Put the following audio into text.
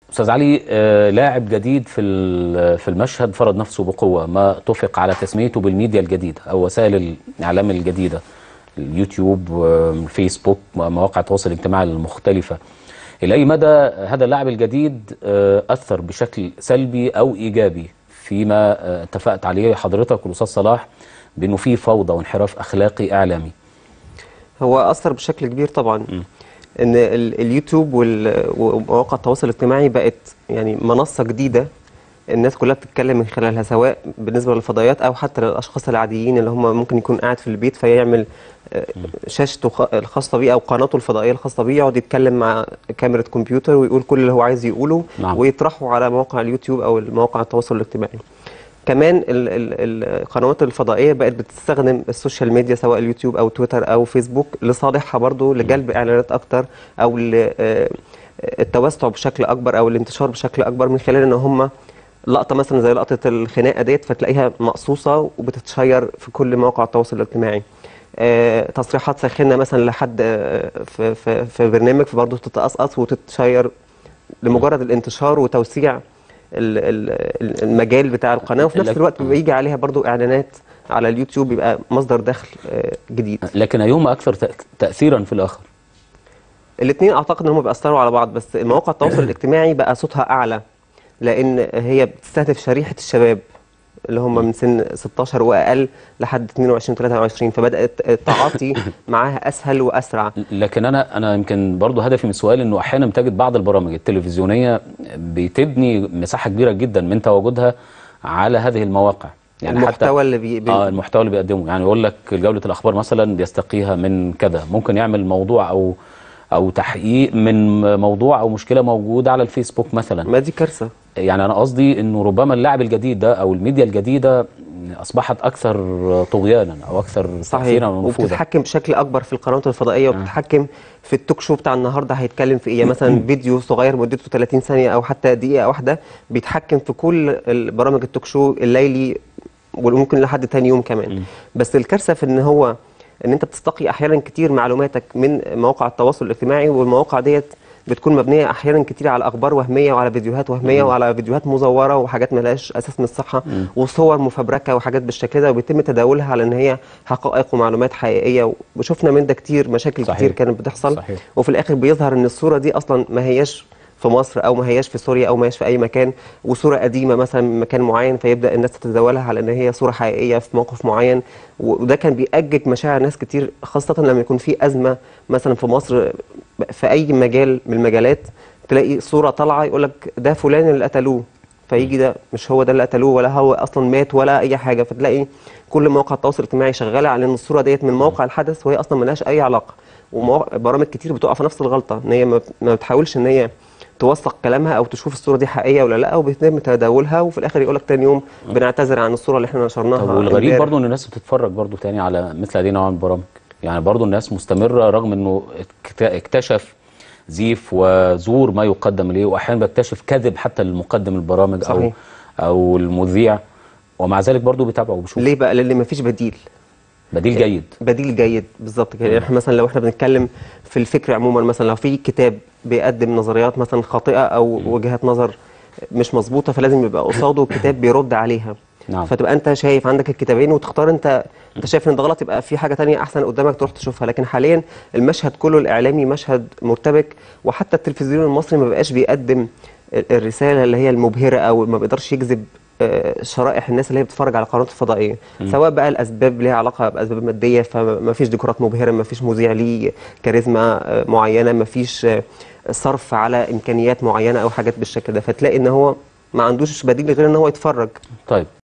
استاذ علي آه، لاعب جديد في ال- في المشهد فرض نفسه بقوه ما اتفق على تسميته بالميديا الجديده او وسائل الاعلام الجديده اليوتيوب والفيسبوك ومواقع التواصل الاجتماعي المختلفه الى اي مدى هذا اللاعب الجديد آه، اثر بشكل سلبي او ايجابي فيما آه، اتفقت عليه حضرتك والاستاذ صلاح بانه في فوضى وانحراف اخلاقي اعلامي هو اثر بشكل كبير طبعا ان ال- اليوتيوب وال- ومواقع التواصل الاجتماعي بقت يعني منصه جديده الناس كلها بتتكلم من خلالها سواء بالنسبه للفضائيات او حتى للاشخاص العاديين اللي هم ممكن يكون قاعد في البيت فيعمل آه، شاشته خ- الخاصه بيه او قناته الفضائيه الخاصه بيه يقعد يتكلم مع كاميرا كمبيوتر ويقول كل اللي هو عايز يقوله نعم. ويطرحه على مواقع اليوتيوب او مواقع التواصل الاجتماعي كمان ال- ال- القنوات الفضائيه بقت بتستخدم السوشيال ميديا سواء اليوتيوب او تويتر او فيسبوك لصالحها برضو لجلب اعلانات اكتر او ل- آه، التوسع بشكل اكبر او الانتشار بشكل اكبر من خلال ان هم لقطه مثلا زي لقطه الخناقه ديت فتلاقيها مقصوصه وبتتشير في كل مواقع التواصل الاجتماعي آه، تصريحات ساخنه مثلا لحد آه، في في في برنامج فبرضه تتقصقص وتتشير لمجرد الانتشار وتوسيع ال- ال- المجال بتاع القناه وفي نفس لكن- الوقت بيجي عليها برضو اعلانات على اليوتيوب يبقى مصدر دخل آه، جديد لكن ايهما اكثر تأ- تاثيرا في الاخر الاثنين اعتقد ان هم بيأثروا على بعض بس مواقع التواصل الاجتماعي بقى صوتها اعلى لان هي بتستهدف شريحه الشباب اللي هم من سن 16 واقل لحد 22 23 فبدات التعاطي معاها اسهل واسرع لكن انا انا يمكن برضو هدفي من السؤال انه احيانا بتجد بعض البرامج التلفزيونيه بتبني مساحه كبيره جدا من تواجدها على هذه المواقع المحتوى اللي بي... بي... اه المحتوى اللي بيقدمه يعني يقول لك جوله الاخبار مثلا بيستقيها من كذا ممكن يعمل موضوع او او تحقيق من موضوع او مشكله موجوده على الفيسبوك مثلا ما دي كارثه يعني انا قصدي انه ربما اللاعب الجديد ده او الميديا الجديده اصبحت اكثر طغيانا او اكثر تاثيرا صحيح ونفوذا وبتتحكم بشكل اكبر في القنوات الفضائيه وبتتحكم في التوك شو بتاع النهارده هيتكلم في ايه يعني مثلا فيديو صغير مدته 30 ثانيه او حتى دقيقه واحده بيتحكم في كل البرامج التوك شو الليلي وممكن لحد تاني يوم كمان بس الكارثه في ان هو ان انت بتستقي احيانا كتير معلوماتك من مواقع التواصل الاجتماعي والمواقع ديت بتكون مبنيه احيانا كتير على اخبار وهميه وعلى فيديوهات وهميه وعلى فيديوهات مزوره وحاجات ملهاش اساس من الصحه وصور مفبركه وحاجات بالشكل ده وبيتم تداولها على ان هي حقائق ومعلومات حقيقيه وشفنا من ده كتير مشاكل صحيح. كتير كانت بتحصل صحيح. وفي الاخر بيظهر ان الصوره دي اصلا ما هياش في مصر او ما هياش في سوريا او ما هياش في اي مكان وصوره قديمه مثلا من مكان معين فيبدا الناس تتداولها على ان هي صوره حقيقيه في موقف معين وده كان بيأجج مشاعر ناس كتير خاصه لما يكون في ازمه مثلا في مصر في اي مجال من المجالات تلاقي صوره طالعه يقول لك ده فلان اللي قتلوه فيجي ده مش هو ده اللي قتلوه ولا هو اصلا مات ولا اي حاجه فتلاقي كل مواقع التواصل الاجتماعي شغاله على ان الصوره ديت من موقع الحدث وهي اصلا ملهاش اي علاقه وبرامج كتير بتقع في نفس الغلطه ان هي ما ما بتحاولش ان هي توثق كلامها او تشوف الصوره دي حقيقيه ولا لا وبيتم تداولها وفي الاخر يقول لك تاني يوم بنعتذر عن الصوره اللي احنا نشرناها طب والغريب امبارح. برضو ان الناس بتتفرج برضو تاني على مثل هذه نوع من البرامج يعني برضو الناس مستمرة رغم انه اكت- اكتشف زيف وزور ما يقدم اليه واحيانا بيكتشف كذب حتى لمقدم البرامج او صحيح. او المذيع ومع ذلك برضو بيتابعوا وبيشوفوا ليه بقى لان مفيش بديل بديل جيد بديل جيد بالظبط كده يعني احنا مثلا لو احنا بنتكلم في الفكر عموما مثلا لو في كتاب بيقدم نظريات مثلا خاطئه او وجهات نظر مش مظبوطه فلازم يبقى قصاده كتاب بيرد عليها نعم. فتبقى انت شايف عندك الكتابين وتختار انت انت شايف ان ده غلط يبقى في حاجه تانية احسن قدامك تروح تشوفها لكن حاليا المشهد كله الاعلامي مشهد مرتبك وحتى التلفزيون المصري ما بقاش بيقدم ال- الرساله اللي هي المبهره او ما بيقدرش يجذب آه، شرائح الناس اللي هي بتتفرج على القنوات الفضائيه سواء بقى الاسباب ليها علاقه باسباب ماديه فما فيش ديكورات مبهره ما فيش مذيع ليه كاريزما آه، معينه ما فيش آه، صرف على امكانيات معينه او حاجات بالشكل ده فتلاقي ان هو ما عندوش بديل غير ان هو يتفرج طيب